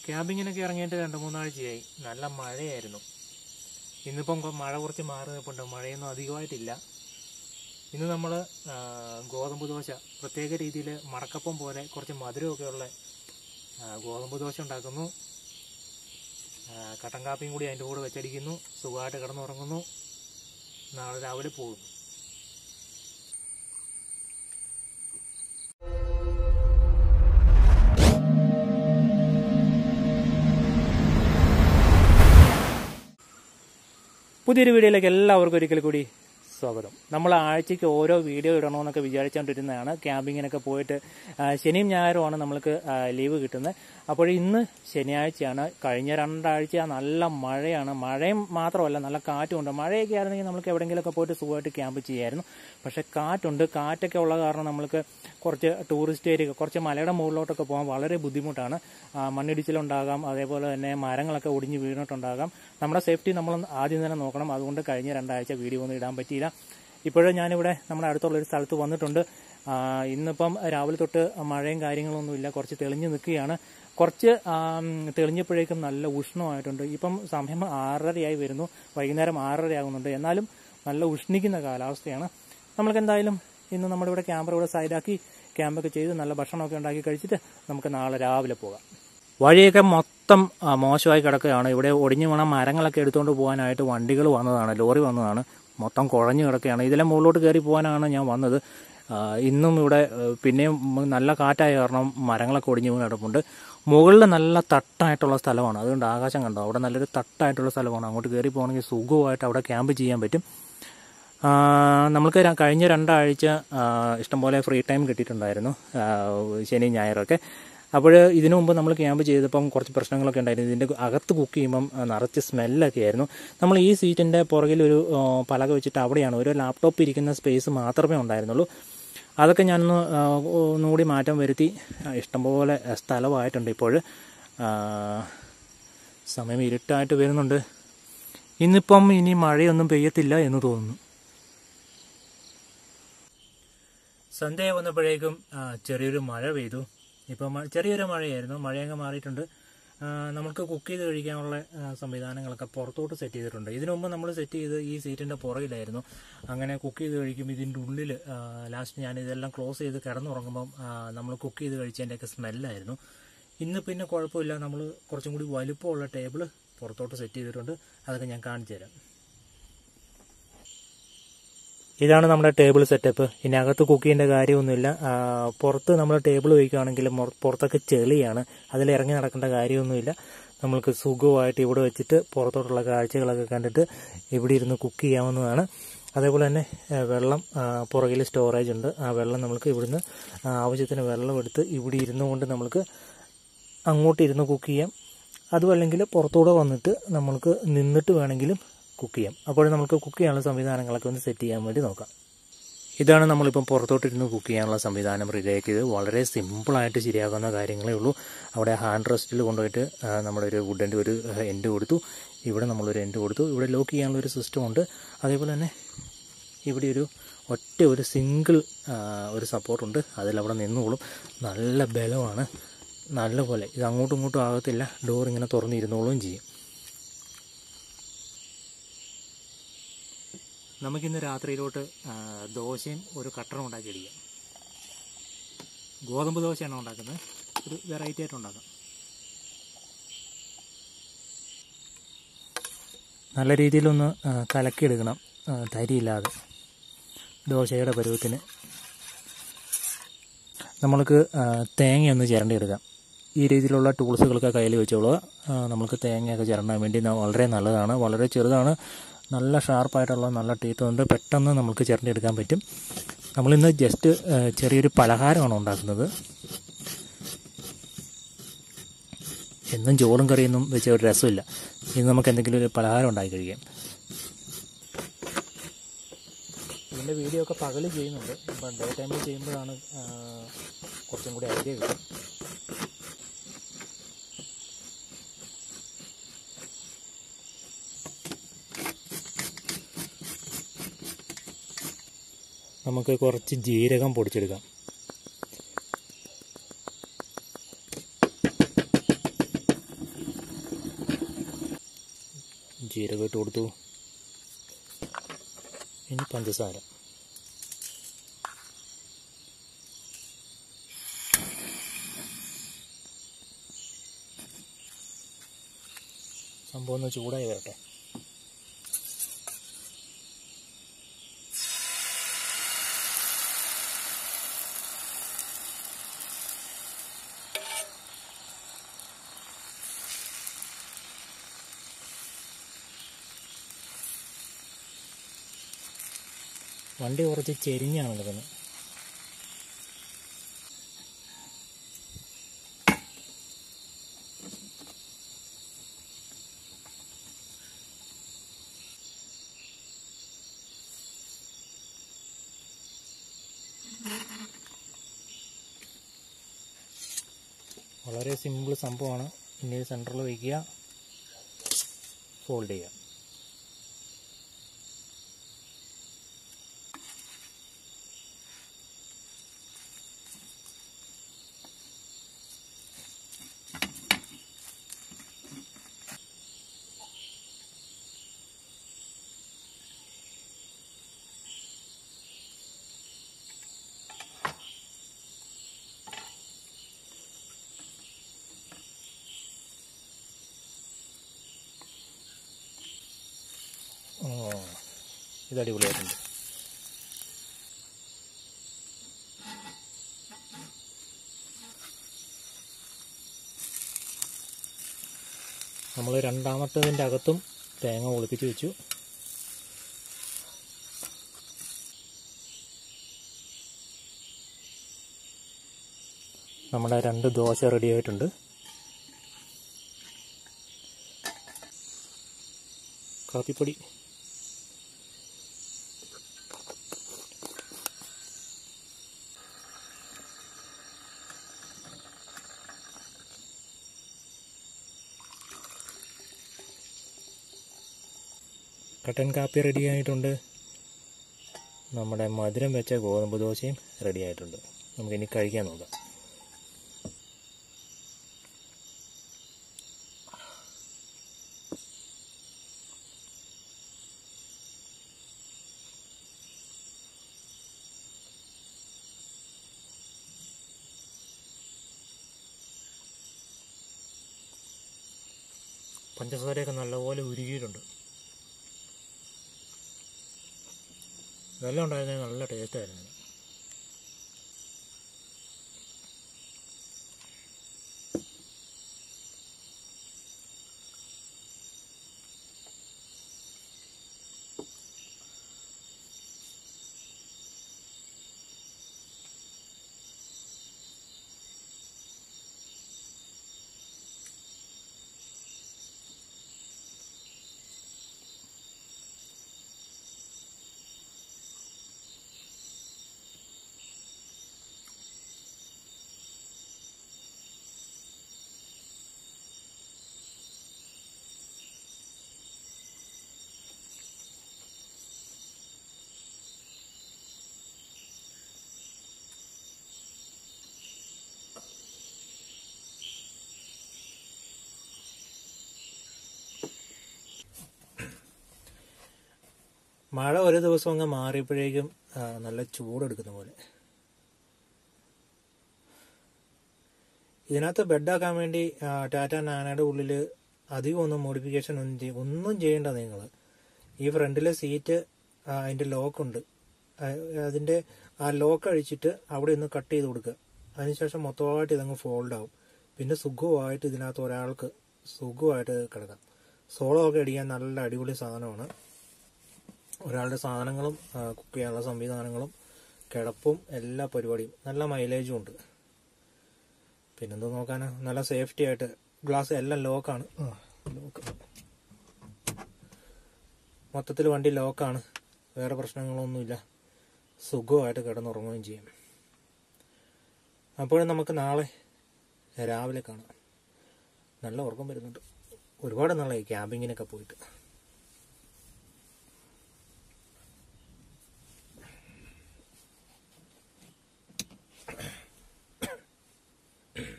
ക്യാമ്പിങ്ങിനൊക്കെ ഇറങ്ങിയിട്ട് രണ്ട് മൂന്നാഴ്ചയായി നല്ല മഴയായിരുന്നു ഇന്നിപ്പം കൊ- മഴ കുറച്ച് മാറി നിൽപ്പുണ്ട് മഴയൊന്നും അധികമായിട്ടില്ല ഇന്ന് നമ്മൾ ഗോതമ്പ് ദോശ പ്രത്യേക രീതിയിൽ മടക്കപ്പം പോലെ കുറച്ച് മധുരമൊക്കെ ഉള്ള ആ, ഗോതമ്പ് ദോശ ഉണ്ടാക്കുന്നു ആ, കട്ടൻ കാപ്പിയും കൂടി അതിൻ്റെ കൂടെ വെച്ചടിക്കുന്നു സുഖമായിട്ട് കിടന്നുറങ്ങുന്നു നാളെ രാവിലെ പോകുന്നു പുതിയൊരു വീഡിയോയിലേക്ക് എല്ലാവർക്കും ഒരിക്കൽ കൂടി സ്വാഗതം നമ്മൾ ആഴ്ചയ്ക്ക് ഓരോ വീഡിയോ ഇടണമെന്നൊക്കെ വിചാരിച്ചുകൊണ്ടിരുന്നതാണ് ക്യാമ്പിങ്ങിനൊക്കെ പോയിട്ട് ആ, ശനിയും ഞായറുമാണ് നമ്മൾക്ക് ആ, ലീവ് കിട്ടുന്നത് അപ്പോൾ ഇന്ന് ശനിയാഴ്ചയാണ് കഴിഞ്ഞ രണ്ടാഴ്ച നല്ല മഴയാണ് മഴയും മാത്രമല്ല നല്ല കാറ്റുമുണ്ട് മഴയൊക്കെ ആയിരുന്നെങ്കിൽ നമുക്ക് എവിടെയെങ്കിലുമൊക്കെ പോയിട്ട് സുഖമായിട്ട് ക്യാമ്പ് ചെയ്യായിരുന്നു പക്ഷേ കാറ്റുണ്ട് കാറ്റൊക്കെ ഉള്ള കാരണം നമ്മൾക്ക് കുറച്ച് ടൂറിസ്റ്റ് ഏരിയ കുറച്ച് മലയുടെ മുകളിലോട്ടൊക്കെ പോകാൻ വളരെ ബുദ്ധിമുട്ടാണ് ആ, മണ്ണിടിച്ചിലുണ്ടാകാം അതേപോലെ തന്നെ മരങ്ങളൊക്കെ ഒടിഞ്ഞ് വീണിട്ടുണ്ടാകാം നമ്മുടെ സേഫ്റ്റി നമ്മൾ ആദ്യം തന്നെ നോക്കണം അതുകൊണ്ട് കഴിഞ്ഞ രണ്ടാഴ്ച വീഡിയോ ഒന്നും ഇടാൻ പറ്റിയില്ല ഇപ്പോഴും ഞാനിവിടെ നമ്മുടെ അടുത്തുള്ള ഒരു സ്ഥലത്ത് വന്നിട്ടുണ്ട് ആ, ഇന്നിപ്പം രാവിലെ തൊട്ട് മഴയും കാര്യങ്ങളൊന്നുമില്ല കുറച്ച് തെളിഞ്ഞു നിൽക്കുകയാണ് കുറച്ച് ആം, തെളിഞ്ഞപ്പോഴേക്കും നല്ല ഉഷ്ണമായിട്ടുണ്ട് ഇപ്പം സമയം ആറരയായി വരുന്നു വൈകുന്നേരം ആറര ആകുന്നുണ്ട് എന്നാലും നല്ല ഉഷ്ണിക്കുന്ന കാലാവസ്ഥയാണ് നമ്മൾക്ക് എന്തായാലും ഇന്ന് നമ്മുടെ ഇവിടെ ക്യാമറ ഇവിടെ സൈഡാക്കി ക്യാമ്പൊക്കെ ചെയ്ത് നല്ല ഭക്ഷണമൊക്കെ ഉണ്ടാക്കി കഴിച്ചിട്ട് നമുക്ക് നാളെ രാവിലെ പോകാം വഴിയൊക്കെ മൊത്തം ആ, മോശമായി കിടക്കുകയാണ് ഇവിടെ ഒടിഞ്ഞു വീണ മരങ്ങളൊക്കെ എടുത്തുകൊണ്ട് പോകാനായിട്ട് വണ്ടികൾ വന്നതാണ് ലോറി വന്നതാണ് മൊത്തം കുഴഞ്ഞു കിടക്കുകയാണ് ഇതിലെ മുകളിലോട്ട് കയറി പോകാനാണ് ഞാൻ വന്നത് ആ, ഇന്നും ഇവിടെ ഏ, പിന്നെയും നല്ല കാറ്റായ കാരണം മരങ്ങളൊക്കെ ഒടിഞ്ഞു വീണ് കിടപ്പുണ്ട് മുകളിൽ നല്ല തട്ടായിട്ടുള്ള സ്ഥലമാണ് അതുകൊണ്ട് ആകാശം കണ്ടോ അവിടെ നല്ലൊരു തട്ടായിട്ടുള്ള സ്ഥലമാണ് അങ്ങോട്ട് കയറി പോകണമെങ്കിൽ സുഖമായിട്ട് അവിടെ ക്യാമ്പ് ചെയ്യാൻ പറ്റും ആ, നമ്മൾക്ക് ര- കഴിഞ്ഞ രണ്ടാഴ്ച ആ, ഇഷ്ടംപോലെ ഫ്രീ ടൈം കിട്ടിയിട്ടുണ്ടായിരുന്നു ആ, ശനി ഞായറൊക്കെ അപ്പോൾ ഇതിനു മുമ്പ് നമ്മൾ ക്യാമ്പ് ചെയ്തപ്പം കുറച്ച് പ്രശ്നങ്ങളൊക്കെ ഉണ്ടായിരുന്നു ഇതിൻ്റെ അകത്ത് കുക്ക് ചെയ്യുമ്പം ആ, നിറച്ച് സ്മെല്ലൊക്കെ ആയിരുന്നു നമ്മൾ ഈ സീറ്റിൻ്റെ പുറകിൽ ഒരു ആ, പലക വെച്ചിട്ട് അവിടെയാണ് ഒരു ലാപ്ടോപ്പ് ഇരിക്കുന്ന സ്പേസ് മാത്രമേ ഉണ്ടായിരുന്നുള്ളൂ അതൊക്കെ ഞാനൊന്ന് ആ, ഒന്നുകൂടി മാറ്റം വരുത്തി ആ, ഇഷ്ടംപോലെ സ്ഥലമായിട്ടുണ്ട് ഇപ്പോൾ ആ, സമയം ഇരുട്ടായിട്ട് വരുന്നുണ്ട് ഇന്നിപ്പം ഇനി മഴയൊന്നും പെയ്യത്തില്ല എന്ന് തോന്നുന്നു സന്ധ്യ വന്നപ്പോഴേക്കും ആ, ചെറിയൊരു മഴ പെയ്തു ഇപ്പം മ- ചെറിയൊരു മഴയായിരുന്നു മഴയൊക്കെ മാറിയിട്ടുണ്ട് ആ, നമുക്ക് കുക്ക് ചെയ്ത് കഴിക്കാനുള്ള ആ, സംവിധാനങ്ങളൊക്കെ പുറത്തോട്ട് സെറ്റ് ചെയ്തിട്ടുണ്ട് ഇതിനു മുമ്പ് നമ്മൾ സെറ്റ് ചെയ്ത് ഈ സീറ്റിന്റെ പുറകിലായിരുന്നു അങ്ങനെ കുക്ക് ചെയ്ത് കഴിക്കും ഇതിൻ്റെ ഉള്ളിൽ ലാസ്റ്റ് ഞാൻ ഇതെല്ലാം ക്ലോസ് ചെയ്ത് കിടന്നുറങ്ങുമ്പം നമ്മൾ കുക്ക് ചെയ്ത് കഴിച്ചതിൻ്റെയൊക്കെ സ്മെല്ലായിരുന്നു ഇന്ന് പിന്നെ കുഴപ്പമില്ല നമ്മൾ കുറച്ചും കൂടി വലുപ്പമുള്ള ടേബിൾ പുറത്തോട്ട് സെറ്റ് ചെയ്തിട്ടുണ്ട് അതൊക്കെ ഞാൻ കാണിച്ചു തരാം ഇതാണ് നമ്മുടെ ടേബിൾ സെറ്റപ്പ് ഇനി അകത്ത് കുക്ക് ചെയ്യേണ്ട കാര്യമൊന്നുമില്ല ആ, പുറത്ത് നമ്മൾ ടേബിൾ വയ്ക്കുകയാണെങ്കിൽ മൊ- പുറത്തൊക്കെ ചെളിയാണ് അതിൽ ഇറങ്ങി നടക്കേണ്ട കാര്യമൊന്നുമില്ല നമ്മൾക്ക് സുഖമായിട്ട് ഇവിടെ വെച്ചിട്ട് പുറത്തോട്ടുള്ള കാഴ്ചകളൊക്കെ കണ്ടിട്ട് ഇവിടെ ഇരുന്ന് കുക്ക് ചെയ്യാവുന്നതാണ് അതേപോലെ തന്നെ ആ, വെള്ളം പുറകിൽ സ്റ്റോറേജ് ഉണ്ട് ആ വെള്ളം നമുക്ക് ഇവിടുന്ന് ആ, ആവശ്യത്തിന് വെള്ളം എടുത്ത് ഇവിടെ ഇരുന്നു കൊണ്ട് നമുക്ക് അങ്ങോട്ട് ഇരുന്ന് കുക്ക് ചെയ്യാം അതും അല്ലെങ്കിൽ പുറത്തൂടെ വന്നിട്ട് നമ്മൾക്ക് നിന്നിട്ട് വേണമെങ്കിലും കുക്ക് ചെയ്യാം അപ്പോൾ നമുക്ക് കുക്ക് ചെയ്യാനുള്ള സംവിധാനങ്ങളൊക്കെ ഒന്ന് സെറ്റ് ചെയ്യാൻ വേണ്ടി നോക്കാം ഇതാണ് നമ്മളിപ്പം പുറത്തോട്ടിരുന്ന് കുക്ക് ചെയ്യാനുള്ള സംവിധാനം റെഡിയാക്കിയത് വളരെ സിമ്പിളായിട്ട് ശരിയാക്കുന്ന കാര്യങ്ങളേ ഉള്ളൂ അവിടെ ഹാൻഡ് റെസ്റ്റിൽ കൊണ്ടുപോയിട്ട് ആ, നമ്മളൊരു വുഡിൻ്റെ ഒരു എൻഡ് കൊടുത്തു ഇവിടെ നമ്മളൊരു എൻഡ് കൊടുത്തു ഇവിടെ ലോക്ക് ചെയ്യാനുള്ള ഒരു സിസ്റ്റം ഉണ്ട് അതേപോലെ തന്നെ ഇവിടെ ഒരു ഒറ്റ ഒരു സിംഗിൾ ഒരു സപ്പോർട്ടുണ്ട് അതിലവിടെ നിന്നോളും നല്ല ബലമാണ് നല്ലപോലെ ഇത് അങ്ങോട്ടും ഇങ്ങോട്ടും ആകത്തില്ല ഡോർ ഇങ്ങനെ തുറന്നിരുന്നോളും ചെയ്യും നമുക്കിന്ന് രാത്രിയിലോട്ട് ആ, ദോശയും ഒരു കട്ടറും ഉണ്ടാക്കി അടിക്കാം ഗോതമ്പ് ദോശയാണ് ഉണ്ടാക്കുന്നത് ഒരു വെറൈറ്റി ആയിട്ട് ഉണ്ടാക്കാം നല്ല രീതിയിലൊന്ന് ആ, കലക്കിയെടുക്കണം ആ, തരിയില്ലാതെ ദോശയുടെ പരുവത്തിന് നമ്മൾക്ക് ആ, തേങ്ങയൊന്ന് ചിരണ്ടിയെടുക്കാം ഈ രീതിയിലുള്ള ടൂൾസുകളൊക്കെ കയ്യിൽ വെച്ചോളുക ആ, നമുക്ക് തേങ്ങയൊക്കെ ചിരണ്ടാൻ വേണ്ടി ന- വളരെ നല്ലതാണ് വളരെ ചെറുതാണ് നല്ല ഷാർപ്പായിട്ടുള്ള നല്ല ടീത്ത് ഉണ്ട് പെട്ടെന്ന് നമുക്ക് ചിരണ്ടിയെടുക്കാൻ പറ്റും നമ്മളിന്ന് ജസ്റ്റ് ആ, ചെറിയൊരു പലഹാരമാണ് ഉണ്ടാക്കുന്നത് എന്നും ചോറും കറിയൊന്നും വെച്ച ഒരു രസമില്ല ഇന്ന് നമുക്ക് എന്തെങ്കിലും ഒരു പലഹാരം ഉണ്ടാക്കി കഴിക്കാം ഇതിൻ്റെ വീഡിയോ ഒക്കെ പകൽ ചെയ്യുന്നുണ്ട് ഇപ്പം ഡേ ടൈമിൽ ചെയ്യുമ്പോഴാണ് ആ, കുറച്ചും കൂടി ഐഡിയ കിട്ടും നമുക്ക് കുറച്ച് ജീരകം പൊടിച്ചെടുക്കാം ജീരകം ഇട്ട് കൊടുത്തു ഇനി പഞ്ചസാര സംഭവം ഒന്ന് ചൂടായി വരട്ടെ വണ്ടി കുറച്ച് ചെരിഞ്ഞാണ് കിടക്കുന്നത് വളരെ സിമ്പിൾ സംഭവമാണ് ഇനി സെൻറ്ററിൽ വയ്ക്കുക ഫോൾഡ് ചെയ്യുക ഓ ഇത് അടിപൊളിയായിട്ടുണ്ട് നമ്മൾ രണ്ടാമത്തതിൻ്റെ അകത്തും തേങ്ങ ഒളിപ്പിച്ച് വെച്ചു നമ്മുടെ രണ്ട് ദോശ റെഡി ആയിട്ടുണ്ട് കാപ്പിപ്പൊടി കട്ടൻ കാപ്പി റെഡി ആയിട്ടുണ്ട് നമ്മുടെ മധുരം വെച്ച ഗോതമ്പ് ദോശയും റെഡി ആയിട്ടുണ്ട് നമുക്കിനി കഴിക്കാൻ നോക്കാം പഞ്ചസാരയൊക്കെ നല്ലപോലെ ഉരുകിയിട്ടുണ്ട് വെള്ളം ഉണ്ടായിരുന്നെങ്കിൽ നല്ല ടേസ്റ്റ് ആയിരുന്നു മഴ ഒരു ദിവസം അങ്ങ് മാറിയപ്പോഴേക്കും ആ, നല്ല ചൂടെടുക്കുന്ന പോലെ ഇതിനകത്ത് ബെഡാക്കാൻ വേണ്ടി ആ, ടാറ്റ നാനയുടെ ഉള്ളിൽ അധികം ഒന്നും മോഡിഫിക്കേഷൻ ഒന്നും ചെയ്യ- ഒന്നും ചെയ്യേണ്ട നിങ്ങൾ ഈ ഫ്രണ്ടിലെ സീറ്റ് അതിൻ്റെ ലോക്കുണ്ട് അതിൻ്റെ ആ ലോക്ക് അഴിച്ചിട്ട് അവിടെ ഒന്ന് കട്ട് ചെയ്ത് കൊടുക്കുക അതിനുശേഷം മൊത്തമായിട്ട് ഇതങ്ങ് ഫോൾഡ് ആവും പിന്നെ സുഖമായിട്ട് ഇതിനകത്ത് ഒരാൾക്ക് സുഖമായിട്ട് കിടക്കാം സോളോ ഒക്കെ അടിക്കാൻ നല്ല അടിപൊളി സാധനമാണ് ഒരാളുടെ സാധനങ്ങളും കുക്ക് ചെയ്യാനുള്ള സംവിധാനങ്ങളും കിടപ്പും എല്ലാ പരിപാടിയും നല്ല മൈലേജും ഉണ്ട് പിന്നെന്ത് നോക്കാനാ നല്ല സേഫ്റ്റി ആയിട്ട് ഗ്ലാസ് എല്ലാം ലോക്കാണ് ലോക്ക് മൊത്തത്തിൽ വണ്ടി ലോക്കാണ് വേറെ പ്രശ്നങ്ങളൊന്നുമില്ല സുഖമായിട്ട് കിടന്നുറങ്ങുകയും ചെയ്യും അപ്പോഴും നമുക്ക് നാളെ രാവിലെ കാണാം നല്ല ഉറക്കം വരുന്നുണ്ട് ഒരുപാട് നാളായി ക്യാമ്പിങ്ങിനൊക്കെ പോയിട്ട്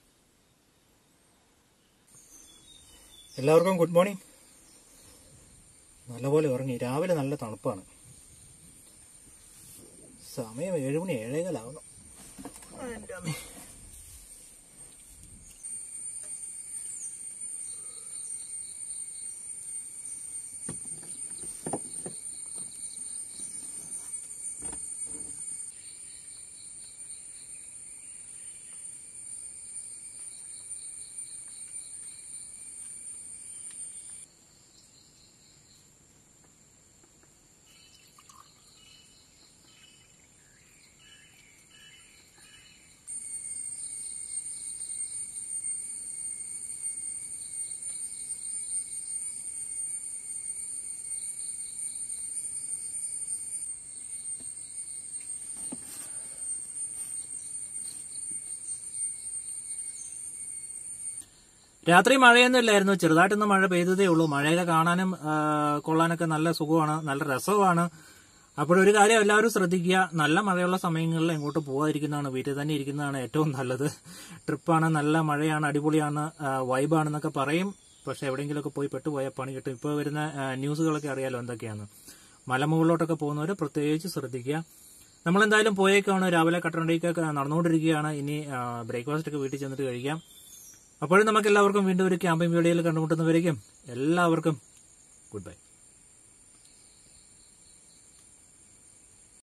എല്ലാവർക്കും ഗുഡ് മോർണിംഗ് നല്ലപോലെ ഉറങ്ങി രാവിലെ നല്ല തണുപ്പാണ് സമയം ഏഴുമണി ഏഴേകാലാവുന്നു എൻ്റെ അമ്മേ രാത്രി മഴയൊന്നും ഇല്ലായിരുന്നു ചെറുതായിട്ടൊന്ന് മഴ പെയ്തതേ ഉള്ളൂ മഴയൊക്കെ കാണാനും ആ, കൊള്ളാനൊക്കെ നല്ല സുഖമാണ് നല്ല രസമാണ് അപ്പോഴൊരു കാര്യം എല്ലാവരും ശ്രദ്ധിക്കുക നല്ല മഴയുള്ള സമയങ്ങളിൽ എങ്ങോട്ട് പോകാതിരിക്കുന്നതാണ് വീട്ടിൽ തന്നെ ഇരിക്കുന്നതാണ് ഏറ്റവും നല്ലത് ട്രിപ്പാണ് നല്ല മഴയാണ് അടിപൊളിയാണ് ആ, വൈബാണെന്നൊക്കെ പറയും പക്ഷെ എവിടെയെങ്കിലുമൊക്കെ പോയി പെട്ടുപോയാൽ പണി കിട്ടും ഇപ്പോൾ വരുന്ന ആ, ന്യൂസുകളൊക്കെ അറിയാലോ എന്തൊക്കെയാണ് മലമുകളിലോട്ടൊക്കെ പോകുന്നവർ പ്രത്യേകിച്ച് ശ്രദ്ധിക്കുക നമ്മളെന്തായാലും പോയേക്കാണ് രാവിലെ കട്ടറണ്ടിക്കൊക്കെ നടന്നുകൊണ്ടിരിക്കുകയാണ് ഇനി ബ്രേക്ക്ഫാസ്റ്റ് ഒക്കെ വീട്ടിൽ ചെന്നിട്ട് കഴിക്കാം അപ്പോഴും നമുക്ക് എല്ലാവർക്കും വീണ്ടും ഒരു ക്യാമ്പിംഗ് വീഡിയോയിൽ കണ്ടുമുട്ടുന്നവരേക്കും എല്ലാവർക്കും ഗുഡ് ബൈ